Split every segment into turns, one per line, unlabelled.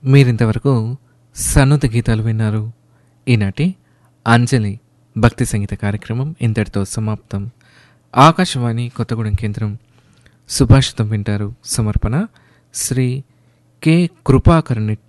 మీరింతవరకు సన్నుత గీతాలు విన్నారు ఈనాటి అంజలి భక్తి సంగీత కార్యక్రమం ఇంతటితో సమాప్తం ఆకాశవాణి కొత్తగూడెం కేంద్రం సుభాషితం వింటారు సమర్పణ శ్రీ కె కృపాకరనిట్ట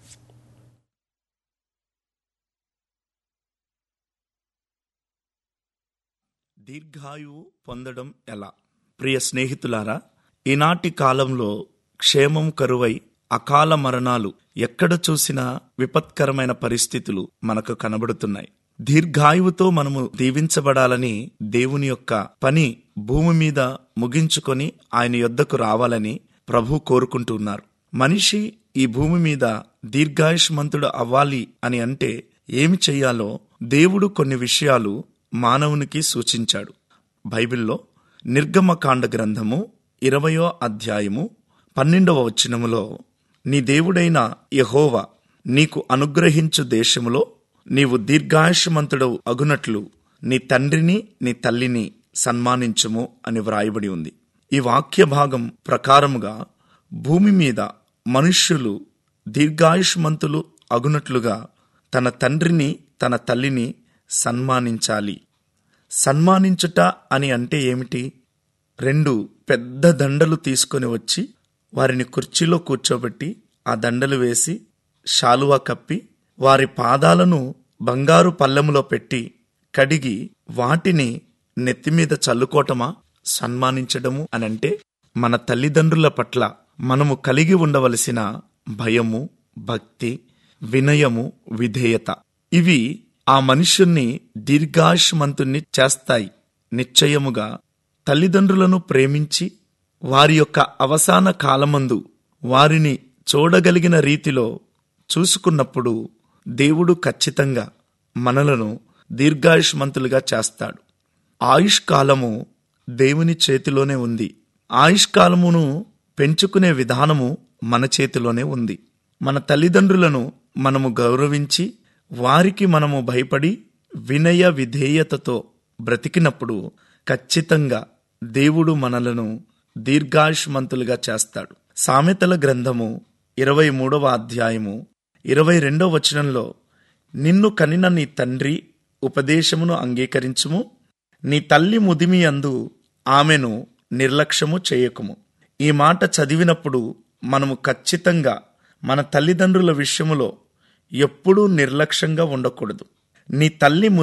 దీర్ఘాయువు పొందడం ఎలా ప్రియ స్నేహితులారా ఈనాటి కాలంలో క్షేమం కరువై అకాల మరణాలు ఎక్కడ చూసినా విపత్కరమైన పరిస్థితులు మనకు కనబడుతున్నాయి దీర్ఘాయువుతో మనము దీవించబడాలని దేవుని యొక్క పని భూమి మీద ముగించుకొని ఆయన యొద్దకు రావాలని ప్రభు కోరుకుంటున్నారు మనిషి ఈ భూమి మీద దీర్ఘాయుష్మంతుడు అవ్వాలి అని అంటే ఏమి చెయ్యాలో దేవుడు కొన్ని విషయాలు మానవునికి సూచించాడు బైబిల్లో నిర్గమకాండ గ్రంథము ఇరవయో అధ్యాయము పన్నెండవ వచనములో నీ దేవుడైన యహోవా నీకు అనుగ్రహించు దేశములో నీవు దీర్ఘాయుష్మంతుడవు అగునట్లు నీ తండ్రిని నీ తల్లిని సన్మానించుము అని వ్రాయబడి ఉంది ఈ వాక్య భాగం ప్రకారముగా భూమి మీద మనుష్యులు దీర్ఘాయుష్మంతులు అగునట్లుగా తన తండ్రిని తన తల్లిని సన్మానించాలి సన్మానించుట అని అంటే ఏమిటి రెండు పెద్ద దండలు తీసుకొని వచ్చి వారిని కుర్చీలో కూర్చోబెట్టి ఆ దండలు వేసి శాలువా కప్పి వారి పాదాలను బంగారు పల్లెములో పెట్టి కడిగి వాటిని నెత్తిమీద చల్లుకోవటమా సన్మానించడము అనంటే మన తల్లిదండ్రుల పట్ల మనము కలిగి ఉండవలసిన భయము భక్తి వినయము విధేయత ఇవి ఆ మనుష్యుణ్ణి దీర్ఘాయుష్మంతుణ్ణి చేస్తాయి నిశ్చయముగా తల్లిదండ్రులను ప్రేమించి వారి యొక్క అవసాన కాలమందు వారిని చూడగలిగిన రీతిలో చూసుకున్నప్పుడు దేవుడు ఖచ్చితంగా మనలను దీర్ఘాయుష్మంతులుగా చేస్తాడు ఆయుష్ కాలము దేవుని చేతిలోనే ఉంది ఆయుష్ కాలమును పెంచుకునే విధానము మన చేతిలోనే ఉంది మన తల్లిదండ్రులను మనము గౌరవించి వారికి మనము భయపడి వినయ విధేయతతో బ్రతికినప్పుడు ఖచ్చితంగా దేవుడు మనలను దీర్ఘాయుష్మంతులుగా చేస్తాడు సామెతల గ్రంథము ఇరవై మూడవ అధ్యాయము ఇరవై రెండవ వచనంలో నిన్ను కనిన నీ తండ్రి ఉపదేశమును అంగీకరించుము నీ తల్లి ముదిమి అందు ఆమెను నిర్లక్ష్యము చేయకుము ఈ మాట చదివినప్పుడు మనము ఖచ్చితంగా మన తల్లిదండ్రుల విషయములో ఎప్పుడూ నిర్లక్ష్యంగా ఉండకూడదు నీ తల్లి